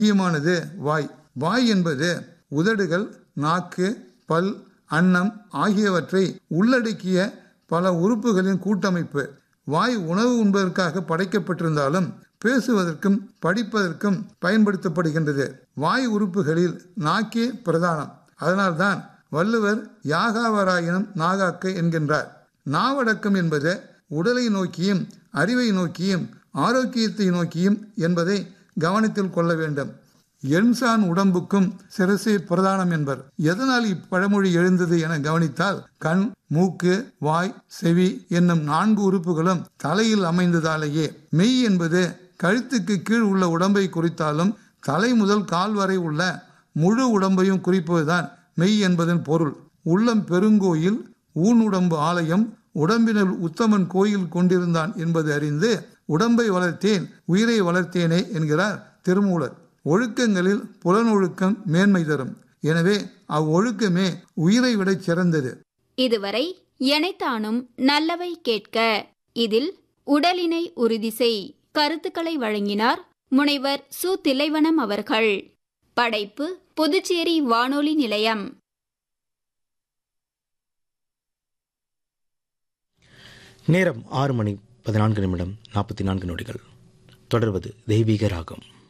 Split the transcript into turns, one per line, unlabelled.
முக்கியமானது வாய் வாய் என்பது உதடுகள் நாக்கு பல் அன்னம் ஆகியவற்றை உள்ளடக்கிய பல உறுப்புகளின் கூட்டமைப்பு வாய் உணவு உண்பதற்காக படைக்கப்பட்டிருந்தாலும் பேசுவதற்கும் படிப்பதற்கும் பயன்படுத்தப்படுகின்றது வாய் உறுப்புகளில் நாக்கே பிரதானம் அதனால்தான் வள்ளுவர் யாகாவராயினும் நாகாக்க என்கின்றார் நாவடக்கம் என்பது உடலை நோக்கியும் அறிவை நோக்கியும் ஆரோக்கியத்தை நோக்கியும் என்பதை கவனத்தில் கொள்ள வேண்டும் எண்சான் உடம்புக்கும் சிரசே பிரதானம் என்பர் எதனால் இப்பழமொழி எழுந்தது என கவனித்தால் கண் மூக்கு வாய் செவி என்னும் நான்கு உறுப்புகளும் தலையில் அமைந்ததாலேயே மெய் என்பது கழுத்துக்கு கீழ் உள்ள உடம்பை குறித்தாலும் தலை முதல் கால் வரை உள்ள முழு உடம்பையும் குறிப்பதுதான் மெய் என்பதன் பொருள் உள்ளம் பெருங்கோயில் ஊனுடம்பு ஆலயம் உடம்பினுள் உத்தமன் கோயில் கொண்டிருந்தான் என்பது அறிந்து உடம்பை வளர்த்தேன் உயிரை வளர்த்தேனே என்கிறார் திருமூலர் ஒழுக்கங்களில் புலனொழுக்கம் மேன்மை தரும் எனவே அவ்வொழுக்கமே உயிரை விட சிறந்தது
இதுவரை எனைத்தானும் நல்லவை கேட்க இதில் உடலினை உறுதி செய் கருத்துக்களை வழங்கினார் முனைவர் சு திலைவனம் அவர்கள் படைப்பு புதுச்சேரி வானொலி நிலையம்
நேரம் ஆறு மணி பதினான்கு நிமிடம் நாற்பத்தி நான்கு நொடிகள் தொடர்வது தெய்வீக ராகம்